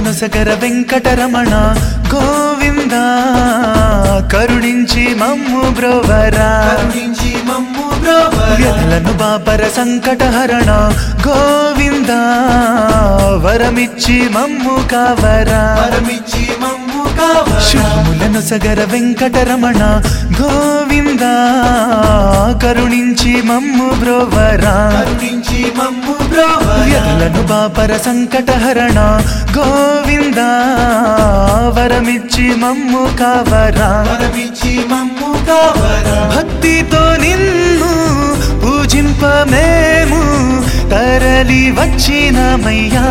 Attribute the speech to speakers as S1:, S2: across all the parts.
S1: నొసగర వెంకటరమణ గోవింద కరుణించి మమ్ము బ్రోవరా
S2: కరుణించి మమ్ము బ్రోవరా
S1: వ్యధలను బాపర సంకటహరణ గోవింద వరమిచ్చి మమ్ము కావరా
S2: వరమిచ్చి మమ్ము కావరా
S1: శుభములను సగర వెంకటరమణ గోవింద కరుణించి మమ్ము బ్రోవరా
S2: కరుణించి మమ్ము బ్రోవరా
S1: వ్యధలను బాపర సంకటహరణ గోవింద వరమిచ్చి మమ్ము కావరా
S2: వరమిచ్చి మమ్ము కావరా
S1: భక్తితో నిన్ను పూజింప మేము తరలి వచ్చినమయ్యా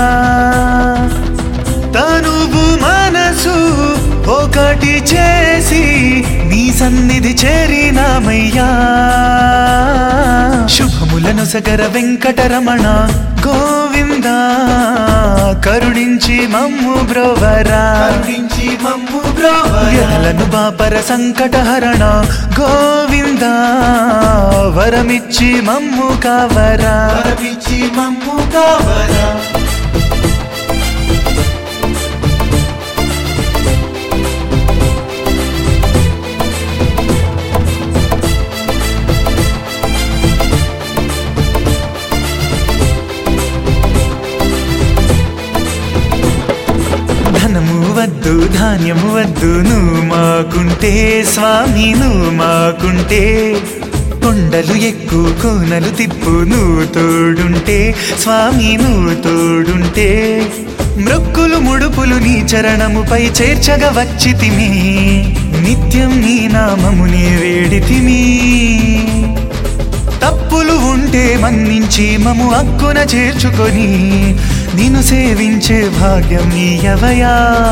S1: తనువు మనసు ఒకటి చేసి నీ సన్నిధి చేరినామయ్యా శుభములను సగర వెంకటరమణ గోవింద కరుణించి మమ్ము బ్రోవరా
S2: కరుణించి మమ్ము బ్రోవరా
S1: వ్యధలను బాపర సంకటహరణ గోవింద వరమిచ్చి మమ్ము కావరా
S2: వరమిచ్చి మమ్ము కావరా
S1: ధనము వద్దు ధాన్యము వద్దు నువ్వు మాకుంటే స్వామి నువ్వు మాకుంటే కొండలు ఎక్కు కోనలు తిప్పు నువ్వు తోడుంటే స్వామి నువ్వు తోడుంటే మృక్కులు ముడుపులు నీ చరణముపై చేర్చగా వచ్చితిమి నిత్యం నీ నామమునే వేడితిమి తప్పులు ఉంటే మన్నించి మము అక్కున చేర్చుకొని నిన్ను సేవించే భాగ్యం నీయవయా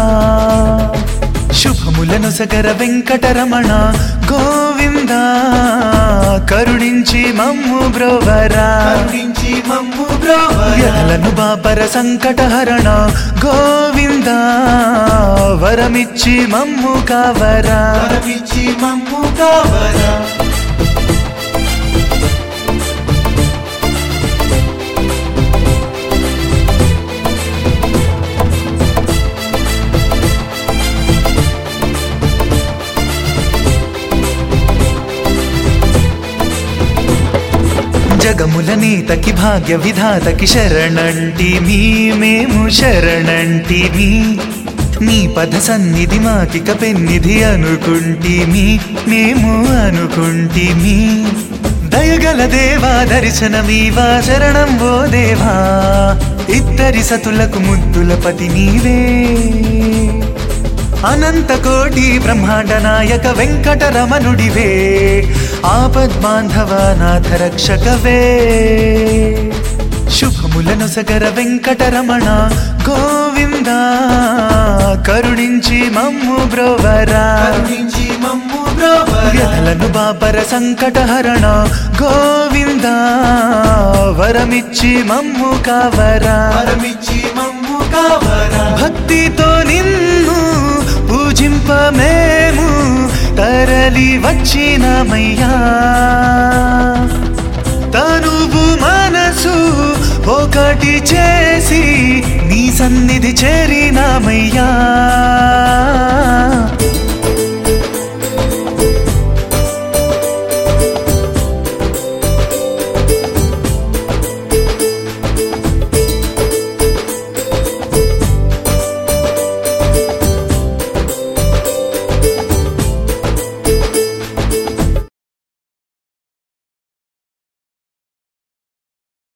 S1: శుభములను సగర వెంకటరమణ గోవింద కరుణించి మమ్ము బ్రోవరా
S2: కరుణించి మమ్ము బ్రోవరా
S1: వ్యధలను బాపర సంకటహరణ గోవింద వరమిచ్చి మమ్ము కావరా
S2: వరమిచ్చి మమ్ము కావరా
S1: జగముల నేతకి భాగ్య విధాతకి శరణంటి మీ మేము శరణంటి మీ నీ పద సన్నిధి మాకిక పెన్నిధి అనుకుంటిమి మేము అనుకుంటిమి దయగల దేవా దర్శనమీవా శరణం ఓ దేవా ఇద్దరి సతులకు ముద్దుల పతి నీవే అనంత కోటి బ్రహ్మాండ నాయక వెంకటరమణుడివే ఆపద్బాంధవ నాథ రక్షకవే శుభములను సగర వెంకటరమణ గోవింద కరుణించి మమ్ము బ్రోవరా
S2: కరుణించి మమ్ము బ్రోవరా
S1: వ్యధలను బాపర సంకటహరణ గోవింద వరమిచ్చి మమ్ము కావరా
S2: వరమిచ్చి మమ్ము కావరా
S1: భక్తితో నిన్ను పూజింప మేము తరలి వచ్చినమయ్యా తనువు మనసు ఒకటి చేసి నీ సన్నిధి చేరినామయ్యా